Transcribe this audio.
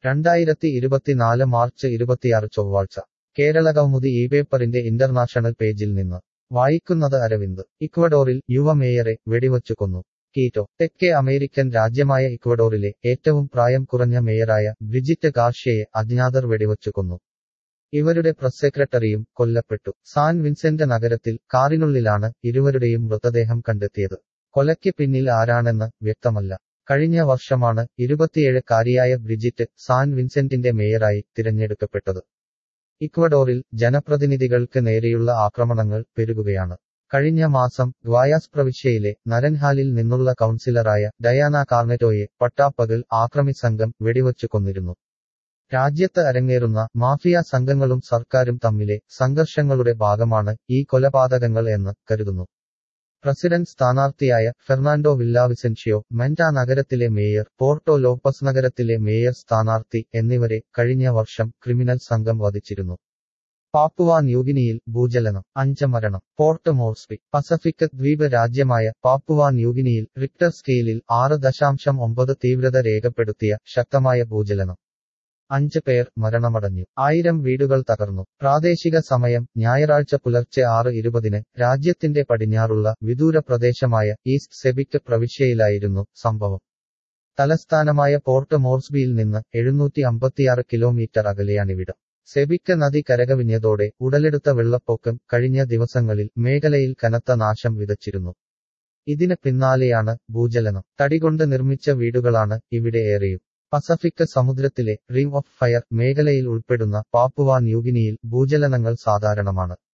രണ്ടായിരത്തി ഇരുപത്തിനാല് മാർച്ച് ഇരുപത്തിയാറ് ചൊവ്വാഴ്ച കേരള കൗമുദി ഈ പേപ്പറിന്റെ ഇന്റർനാഷണൽ പേജിൽ നിന്ന് വായിക്കുന്നത് അരവിന്ദ് ഇക്വഡോറിൽ യുവ മേയറെ വെടിവച്ചു കൊന്നു കീറ്റോ തെക്കേ അമേരിക്കൻ രാജ്യമായ ഇക്വഡോറിലെ ഏറ്റവും പ്രായം കുറഞ്ഞ മേയറായ ബ്രിജിറ്റ് ഗാർഷ്യയെ അജ്ഞാതർ വെടിവച്ചു കൊന്നു ഇവരുടെ പ്രസ് സെക്രട്ടറിയും കൊല്ലപ്പെട്ടു സാൻ വിൻസെന്റ് നഗരത്തിൽ കാറിനുള്ളിലാണ് ഇരുവരുടെയും മൃതദേഹം കണ്ടെത്തിയത് കൊലയ്ക്ക് പിന്നിൽ ആരാണെന്ന് വ്യക്തമല്ല കഴിഞ്ഞ വർഷമാണ് ഇരുപത്തിയേഴുകാരിയായ ബ്രിജിറ്റ് സാൻ വിൻസെന്റിന്റെ മേയറായി തിരഞ്ഞെടുക്കപ്പെട്ടത് ഇക്വഡോറിൽ ജനപ്രതിനിധികൾക്ക് നേരെയുള്ള ആക്രമണങ്ങൾ പെരുകുകയാണ് കഴിഞ്ഞ മാസം ഗ്വായാസ് പ്രവിശ്യയിലെ നരൻഹാലിൽ നിന്നുള്ള കൗൺസിലറായ ഡയാന കാർനെറ്റോയെ പട്ടാപ്പകൽ ആക്രമി സംഘം വെടിവച്ചു കൊന്നിരുന്നു രാജ്യത്ത് അരങ്ങേറുന്ന മാഫിയ സംഘങ്ങളും സർക്കാരും തമ്മിലെ സംഘർഷങ്ങളുടെ ഭാഗമാണ് ഈ കൊലപാതകങ്ങൾ എന്ന് കരുതുന്നു പ്രസിഡന്റ് സ്ഥാനാർത്ഥിയായ ഫെർണാണ്ടോ വില്ലാവിസെൻഷിയോ മെന്റ നഗരത്തിലെ മേയർ പോർട്ടോ ലോപ്പസ് നഗരത്തിലെ മേയർ സ്ഥാനാർത്ഥി എന്നിവരെ കഴിഞ്ഞ വർഷം ക്രിമിനൽ സംഘം വധിച്ചിരുന്നു പാപ്പുവ ന്യൂഗിനിയിൽ ഭൂചലനം അഞ്ച് മരണം പോർട്ട് മോർസ്ബി പസഫിക് ദ്വീപ് രാജ്യമായ പാപ്പുവ ന്യൂഗിനിയിൽ റിക്ടർ സ്കെയിലിൽ ആറ് ദശാംശം ഒമ്പത് തീവ്രത രേഖപ്പെടുത്തിയ ശക്തമായ ഭൂചലനം അഞ്ച് പേർ മരണമടഞ്ഞു ആയിരം വീടുകൾ തകർന്നു പ്രാദേശിക സമയം ഞായറാഴ്ച പുലർച്ചെ ആറ് ഇരുപതിന് രാജ്യത്തിന്റെ പടിഞ്ഞാറുള്ള വിദൂര പ്രദേശമായ ഈസ്റ്റ് സെബിക് പ്രവിശ്യയിലായിരുന്നു സംഭവം തലസ്ഥാനമായ പോർട്ട് മോർസ്ബിയിൽ നിന്ന് എഴുന്നൂറ്റി അമ്പത്തിയാറ് കിലോമീറ്റർ അകലെയാണിവിടം സെബിക്ക് നദി കരകവിഞ്ഞതോടെ ഉടലെടുത്ത വെള്ളപ്പൊക്കം കഴിഞ്ഞ ദിവസങ്ങളിൽ മേഖലയിൽ കനത്ത നാശം വിതച്ചിരുന്നു ഇതിന് പിന്നാലെയാണ് ഭൂചലനം തടികൊണ്ട് നിർമ്മിച്ച വീടുകളാണ് ഇവിടെ ഏറെയും പസഫിക് സമുദ്രത്തിലെ റിംഗ് ഓഫ് ഫയർ മേഖലയിൽ ഉൾപ്പെടുന്ന പാപ്പുവ ന്യൂഗിനിയിൽ ഭൂചലനങ്ങൾ സാധാരണമാണ്